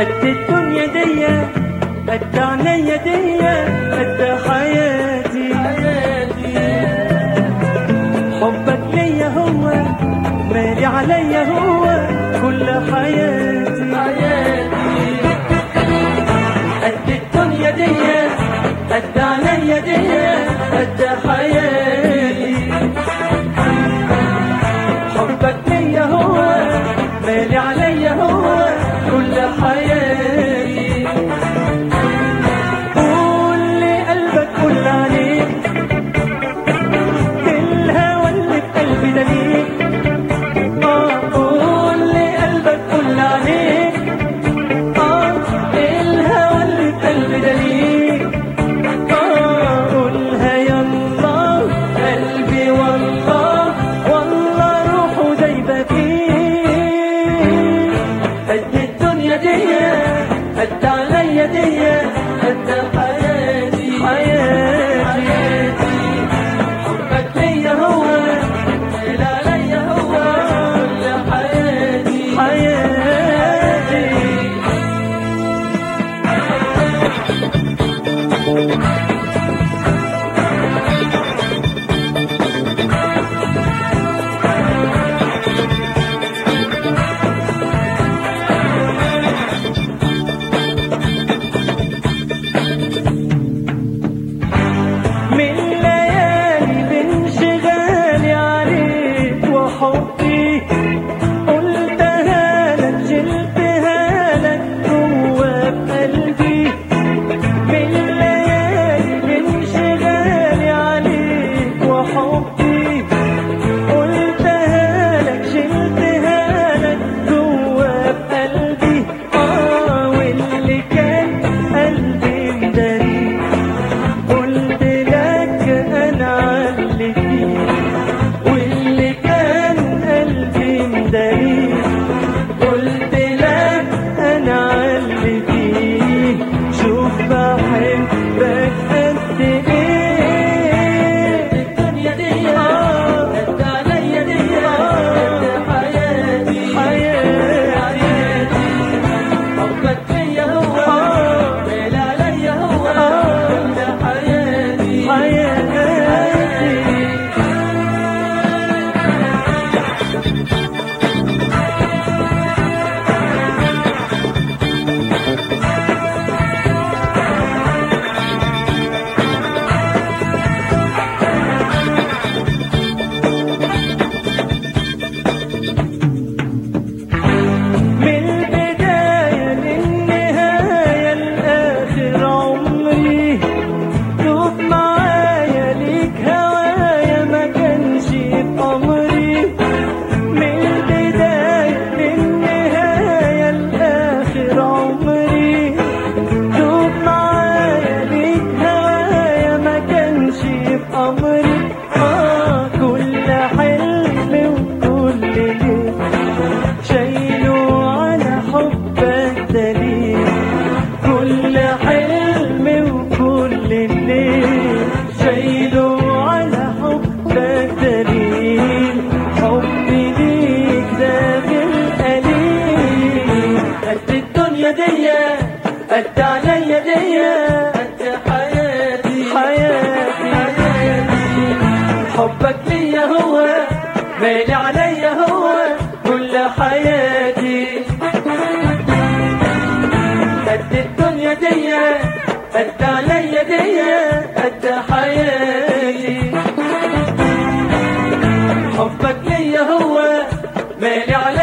قد الدنيا دي قد عينيا دي قد حياتي حبك ليا هو مالي عليا هو كل حياتي قد الدنيا دي قد عينيا دي قد حياتي حبك ليا هو مالي عليا هو كل حياتي قول لي قلبك قول عليك الهوى اللي في قلبي ده ليك اه قول لي قلبك قول عليك اه الهوى اللي في قلبي ده ليك اه قولها يلا قلبي والله والله روحه دايبه فيك قد الدنيا دي قد عليا دي قد حياتي حياتي حبك ليا هو اللي عليا هو كل حياتي حياتي من ليالي بانشغالي عليك وحبي قلتها لك جلتها لك جوا بقلبي من ليالي بانشغالي عليك وحبي قلتها لك جلتها لك جوا بقلبي اه واللي كان قلبي مداري قلت لك انا علي فيه واللي كان قلبي مداري قلت لك انا علي فيه شوف بحبك قد ايه الدنيا دي قد عليا دي قد حياتي حياتي حبك فيا هو ليل عليا هو كل حياتي حياتي من البداية للنهاية لآخر عمري دوب معايا ليك هوايا ما كانش بأمري من البداية للنهاية لآخر عمري دوب معايا ليك هوايا ما كانش بأمري آه كل حلم وكل ليل شايله على حبك دليل كل حلم وكل ليل شايله على حبك دليل حبي ليك ده بالقليل قد الدنيا دي قد عليا دي قد حياتي حياتي حبك ليا هو مالي عليا هو كل حياتي قد الدنيا دي قد عليا دي قد حياتي حبك ليا هو مالي عليا